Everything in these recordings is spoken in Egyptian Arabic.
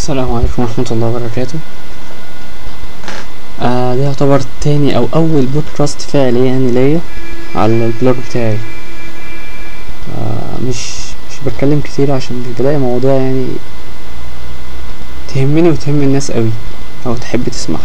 السلام عليكم ورحمة الله وبركاته آه ده يعتبر تاني أو أول بودكاست فعلي يعني ليا على البلوج بتاعي آه مش مش بتكلم كتير عشان مش بلاقي مواضيع يعني تهمني وتهم الناس قوي أو تحب تسمعها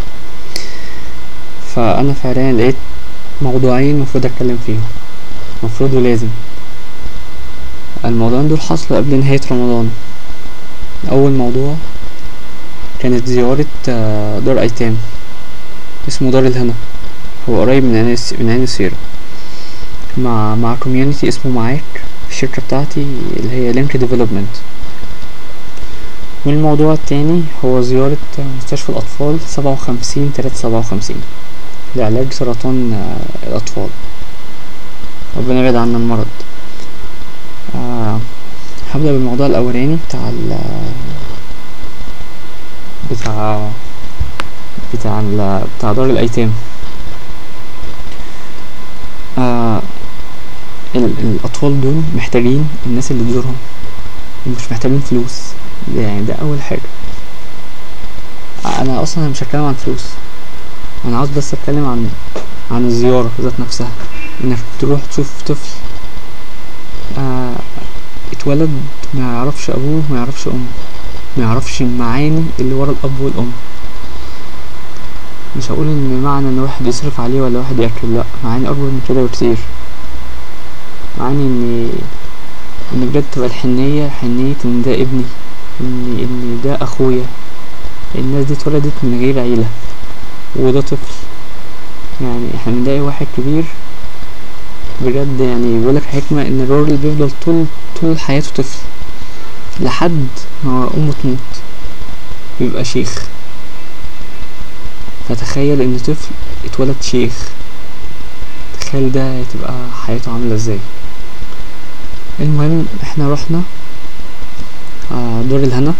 فأنا فعليا لقيت موضوعين المفروض أتكلم فيهم مفروض ولازم الموضوعين دول حصلوا قبل نهاية رمضان أول موضوع كانت زيارة آه، دار أيتام اسمه دار الهنا هو قريب من عين الس- من عين السيرة مع مع كوميونيتي اسمه معاك الشركة بتاعتي اللي هي لينك ديفلوبمنت والموضوع التاني هو زيارة مستشفى الأطفال سبعة وخمسين تلاتة سبعة وخمسين لعلاج سرطان آه، الأطفال ربنا يبعد عنا المرض آه هبدأ بالموضوع الأولاني بتاع ال بتاع بتاع ال بتاع دار الأيتام آه ال الأطفال دول محتاجين الناس اللي تزورهم ومش محتاجين فلوس ده يعني ده أول حاجة أنا أصلا مش هتكلم عن فلوس أنا عاوز بس أتكلم عن عن الزيارة ذات نفسها إنك تروح تشوف طفل آه اتولد ما يعرفش أبوه ما يعرفش أمه ما يعرفش المعاني اللي ورا الأب والأم مش هقول إن معنى إن واحد يصرف عليه ولا واحد ياكل لأ معاني أكبر من كده بكتير معاني إن إن بجد تبقى الحنية حنية إن ده ابني إن إن ده أخويا الناس دي اتولدت من غير عيلة وده طفل يعني احنا بنلاقي واحد كبير بجد يعني بيقولك حكمة إن الراجل بيفضل طول طول حياته طفل لحد ما أمه تموت بيبقى شيخ فتخيل إن طفل اتولد شيخ تخيل ده تبقى حياته عاملة ازاي المهم احنا رحنا آه، دار الهنا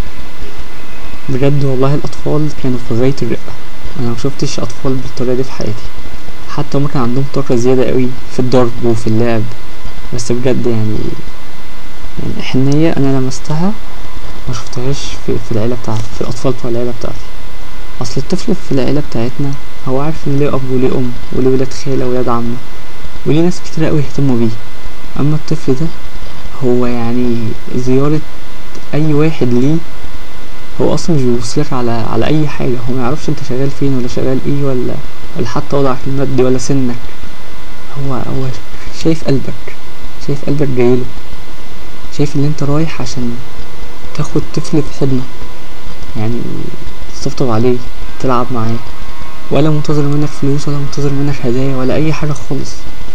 بجد والله الأطفال كانوا في غاية الرقة أنا مشوفتش أطفال بالطريقة دي في حياتي حتى هما كان عندهم طاقة زيادة قوي في الضرب وفي اللعب بس بجد يعني يعني حنية أنا لمستها ما شفتهاش في, في العيلة بتاعتي في الأطفال بتوع العيلة بتاعتي أصل الطفل في العيلة بتاعتنا هو عارف إن ليه أب وليه أم وليه ولاد خالة وولاد عمة وليه ناس كتير قوي يهتموا بيه أما الطفل ده هو يعني زيارة أي واحد ليه هو أصلا مش بيبصلك على على أي حاجة هو ميعرفش أنت شغال فين ولا شغال إيه ولا ولا حتى وضعك المادي ولا سنك هو هو شايف قلبك شايف قلبك جايله شايف ان انت رايح عشان تاخد طفل في حضنك يعني تطبطب عليه تلعب معاه ولا منتظر منك فلوس ولا منتظر منك هدايا ولا اي حاجة خالص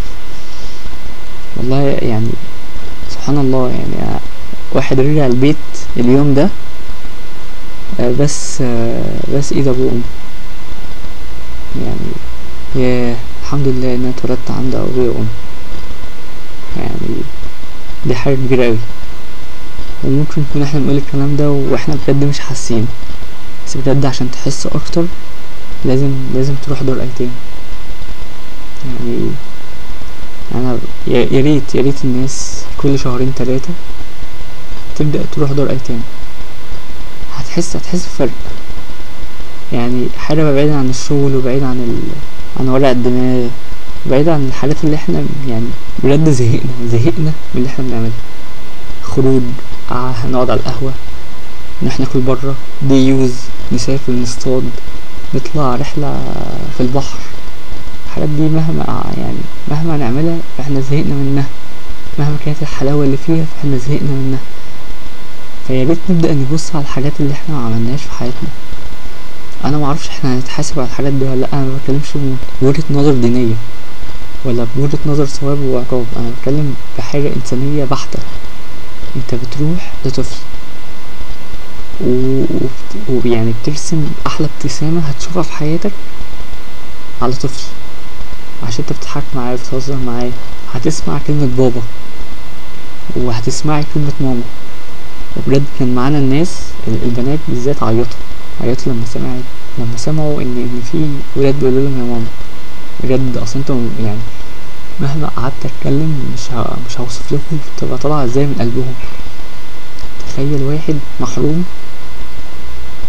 والله يعني سبحان الله يعني واحد رجع البيت اليوم ده آه، بس آه، بس ايد ابوه وامه يعني ياه الحمد لله ان انا اتولدت عند ابويا وامي يعني دي حاجة كبيرة اوي وممكن نكون احنا بنقول الكلام ده واحنا بجد مش حاسين بس بجد عشان تحس اكتر لازم لازم تروح دار ايتام يعني انا يا يا ريت يا ريت الناس كل شهرين تلاتة تبدأ تروح دار ايتام هتحس هتحس بفرق يعني حاجة بعيدة عن الشغل وبعيد عن ال... عن وجع الدماغ بعيد عن الحاجات اللي احنا يعني بجد زهقنا زهقنا من اللي احنا بنعمله خروج آه، هنقعد على القهوة ان احنا ناكل برا دي يوز نسافر نصطاد نطلع رحلة في البحر الحاجات دي مهما يعني مهما نعملها احنا زهقنا منها مهما كانت الحلاوة اللي فيها فاحنا زهقنا منها فيا ريت نبدأ نبص على الحاجات اللي احنا ما عملناش في حياتنا انا ما اعرفش احنا هنتحاسب على الحاجات دي ولا لا انا ما بتكلمش من وجهة نظر دينية ولا بوجهة نظر ثواب وعقاب انا بتكلم بحاجة انسانية بحتة انت بتروح لطفل و- وبت- ويعني بترسم احلى ابتسامة هتشوفها في حياتك على طفل عشان انت بتضحك معاه بتهزر معاه هتسمع كلمة بابا وهتسمعي كلمة ماما وبجد كان معانا الناس ال- البنات بالذات عيطوا عيطوا لما سمعت لما سمعوا ان ان في ولاد بيقولوا لهم يا ماما بجد اصل انتوا يعني مهما قعدت اتكلم مش ه... مش هوصف لكم تبقى طالعه ازاي من قلبهم تخيل واحد محروم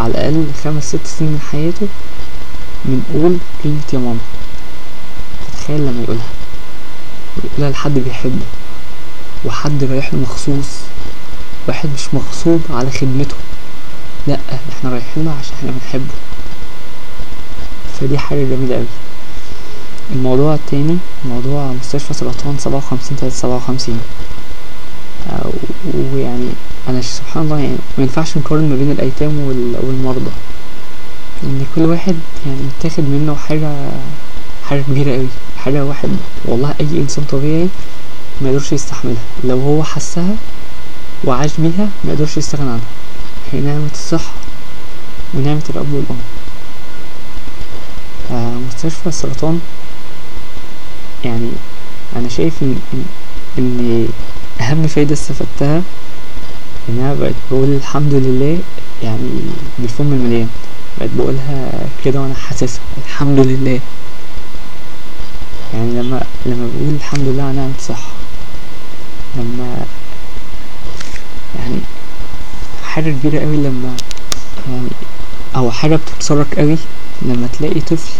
على الاقل خمس ست سنين من حياته بنقول كلمة يا ماما تخيل لما يقولها ويقولها لحد بيحبه وحد رايح له مخصوص واحد مش مغصوب على خدمته لا احنا رايحين له عشان احنا بنحبه فدي حاجة جميلة اوي الموضوع التاني موضوع مستشفى سرطان سبعة وخمسين تلاتة سبعة وخمسين ويعني انا سبحان الله يعني مينفعش نقارن ما بين الايتام وال- والمرضى لان كل واحد يعني متاخد منه حاجة حاجة كبيرة اوي حاجة واحد والله اي انسان طبيعي ما يقدرش يستحملها لو هو حسها وعاش بيها ما يقدرش يستغنى عنها هي نعمة الصحة ونعمة الأب والأم آه مستشفى السرطان يعني أنا شايف إن إن, إن أهم فايدة استفدتها إن أنا بقيت بقول الحمد لله يعني بالفم المليان بقيت بقولها كده وأنا حاسسها الحمد لله يعني لما لما بقول الحمد لله على نعمة صحة لما يعني حاجة كبيرة قوي لما يعني أو حاجة بتبصرك قوي لما تلاقي طفل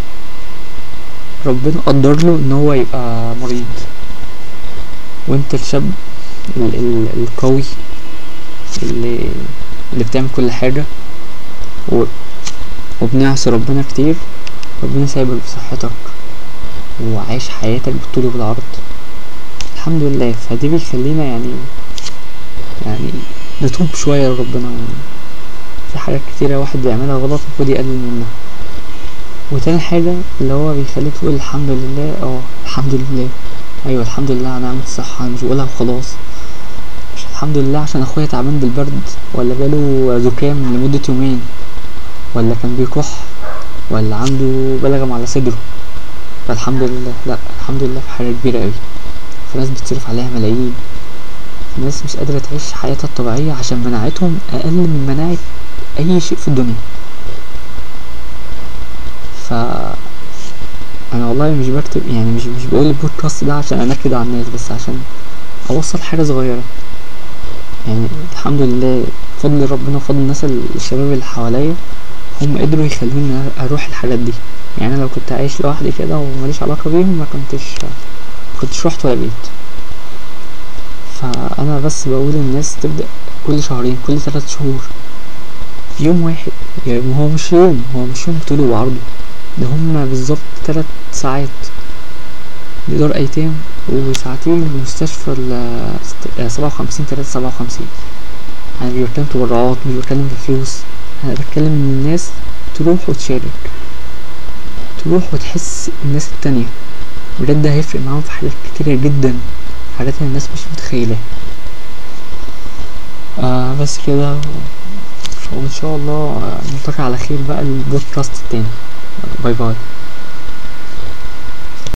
ربنا قدر له ان هو يبقى مريض وانت الشاب ال- ال- القوي اللي اللي بتعمل كل حاجة و... وبنعصي ربنا كتير ربنا سايبك بصحتك وعايش حياتك بالطول وبالعرض الحمد لله فدي بيخلينا يعني يعني نتوب شوية لربنا في حاجات كتيرة واحد بيعملها غلط المفروض يقلل منها وتاني حاجة اللي هو بيخليك تقول الحمد لله اه الحمد لله ايوه الحمد لله على نعمة الصحة انا مش بقولها وخلاص مش الحمد لله عشان اخويا تعبان بالبرد ولا جاله زكام لمدة يومين ولا كان بيكح ولا عنده بلغم على صدره فالحمد لله لا الحمد لله في حاجة كبيرة اوي في ناس بتصرف عليها ملايين في ناس مش قادرة تعيش حياتها الطبيعية عشان مناعتهم أقل من مناعة أي شيء في الدنيا ف أنا والله مش بكتب يعني مش مش بقول البودكاست ده عشان أنكد على الناس بس عشان أوصل حاجة صغيرة يعني الحمد لله فضل ربنا وفضل الناس ال- الشباب اللي حواليا هم قدروا يخلوني أروح الحاجات دي يعني أنا لو كنت عايش لوحدي كده وماليش علاقة بيهم ما كنتش ما كنتش رحت ولا جيت فانا بس بقول الناس تبدا كل شهرين كل ثلاث شهور يوم واحد يعني ما هو مش يوم هو مش يوم طوله وعرضه ده هما بالظبط ثلاث ساعات لدار ايتام وساعتين لمستشفى ال سبعة وخمسين تلاتة سبعة وخمسين انا مش بتكلم تبرعات مش بتكلم بفلوس انا بتكلم ان الناس تروح وتشارك تروح وتحس الناس التانية بجد هيفرق معاهم في حاجات كتيرة جدا حاجات الناس مش متخيلة آه بس كده وإن شاء الله نلتقي على خير بقى البودكاست التاني باي باي